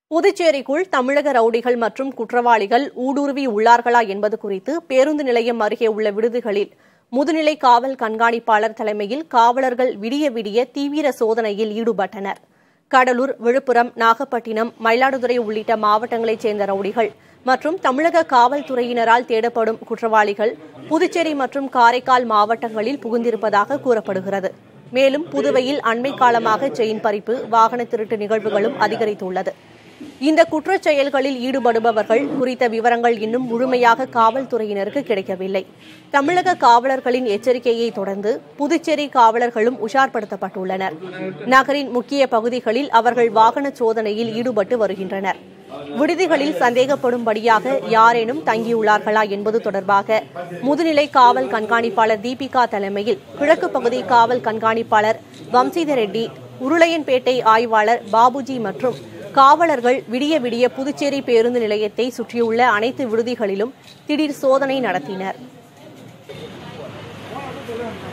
புதுச்சேரிக்குள் தமிழக ரவுடிகள் மற்றும் குற்றவாளிகள் ஊடுருவி உள்ளார்களா என்பது குறித்து பேருந்து நிலையம் அருகே உள்ள விடுதிகளில் முதுநிலை காவல் கண்காணிப்பாளர் தலைமையில் காவலர்கள் விடிய விடிய தீவிர சோதனையில் ஈடுபட்டனர் கடலூர் விழுப்புரம் நாகப்பட்டினம் மயிலாடுதுறை உள்ளிட்ட மாவட்டங்களைச் சேர்ந்த ரவுடிகள் மற்றும் தமிழக காவல்துறையினரால் தேடப்படும் குற்றவாளிகள் புதுச்சேரி மற்றும் காரைக்கால் மாவட்டங்களில் புகுந்திருப்பதாக கூறப்படுகிறது மேலும் புதுவையில் அண்மை காலமாக செயின் பறிப்பு வாகன திருட்டு நிகழ்வுகளும் அதிகரித்துள்ளது இந்த குற்றச் செயல்களில் ஈடுபடுபவர்கள் குறித்த விவரங்கள் இன்னும் முழுமையாக காவல்துறையினருக்கு கிடைக்கவில்லை தமிழக காவலர்களின் எச்சரிக்கையை தொடர்ந்து புதுச்சேரி காவலர்களும் உஷார்படுத்தப்பட்டுள்ளனர் நகரின் முக்கிய பகுதிகளில் அவர்கள் வாகன சோதனையில் ஈடுபட்டு வருகின்றனர் விடுதிகளில் சந்தேகப்படும்படியாக யாரேனும் தங்கியுள்ளார்களா என்பது தொடர்பாக முதுநிலை காவல் கண்காணிப்பாளர் தீபிகா தலைமையில் கிழக்கு பகுதி காவல் கண்காணிப்பாளர் வம்சீதர் ரெட்டி உருளையன்பேட்டை ஆய்வாளர் பாபுஜி மற்றும் காவலர்கள் விடிய விடிய புதுச்சேரி பேருந்து நிலையத்தை சுற்றியுள்ள அனைத்து விடுதிகளிலும் திடீர் சோதனை நடத்தினர்